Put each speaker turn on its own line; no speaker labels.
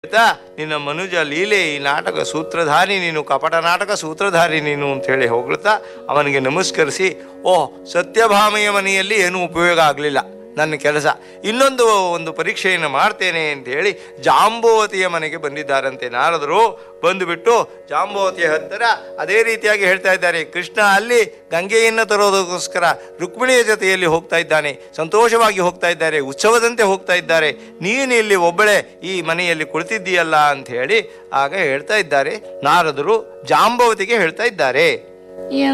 ಹೇಳ್ತಾ ನಿನ್ನ ಮನುಜ ಲೀಲೆ ಈ ನಾಟಕ ಸೂತ್ರಧಾರಿ ನೀನು ಕಪಟ ನಾಟಕ ಸೂತ್ರಧಾರಿ ನೀನು ಅಂತ ಹೇಳಿ ಹೊಗಳ್ತಾ ಅವನಿಗೆ ನಮಸ್ಕರಿಸಿ ಓ ಸತ್ಯಭಾಮೆಯ ಮನೆಯಲ್ಲಿ ಏನೂ ಉಪಯೋಗ ಆಗಲಿಲ್ಲ ನನ್ನ ಕೆಲಸ ಇನ್ನೊಂದು ಒಂದು ಪರೀಕ್ಷೆಯನ್ನು ಮಾಡ್ತೇನೆ ಅಂತ ಹೇಳಿ ಜಾಂಬವತಿಯ ಮನೆಗೆ ಬಂದಿದ್ದಾರಂತೆ ನಾರದರು ಬಂದುಬಿಟ್ಟು ಜಾಂಬವತಿಯ ಹತ್ತಿರ ಅದೇ ರೀತಿಯಾಗಿ ಹೇಳ್ತಾ ಇದ್ದಾರೆ ಕೃಷ್ಣ ಅಲ್ಲಿ ಗಂಗೆಯನ್ನು ತರೋದಕ್ಕೋಸ್ಕರ ರುಕ್ಮಿಣಿಯ ಜೊತೆಯಲ್ಲಿ ಹೋಗ್ತಾ ಇದ್ದಾನೆ ಸಂತೋಷವಾಗಿ ಹೋಗ್ತಾ ಇದ್ದಾರೆ ಉತ್ಸವದಂತೆ ಹೋಗ್ತಾ ಇದ್ದಾರೆ ನೀನು ಇಲ್ಲಿ ಒಬ್ಬಳೇ ಈ ಮನೆಯಲ್ಲಿ ಕುಳಿತಿದ್ದೀಯಲ್ಲ ಅಂತ ಹೇಳಿ ಆಗ ಹೇಳ್ತಾ ಇದ್ದಾರೆ ನಾರದರು ಜಾಂಬವತಿಗೆ ಹೇಳ್ತಾ ಇದ್ದಾರೆ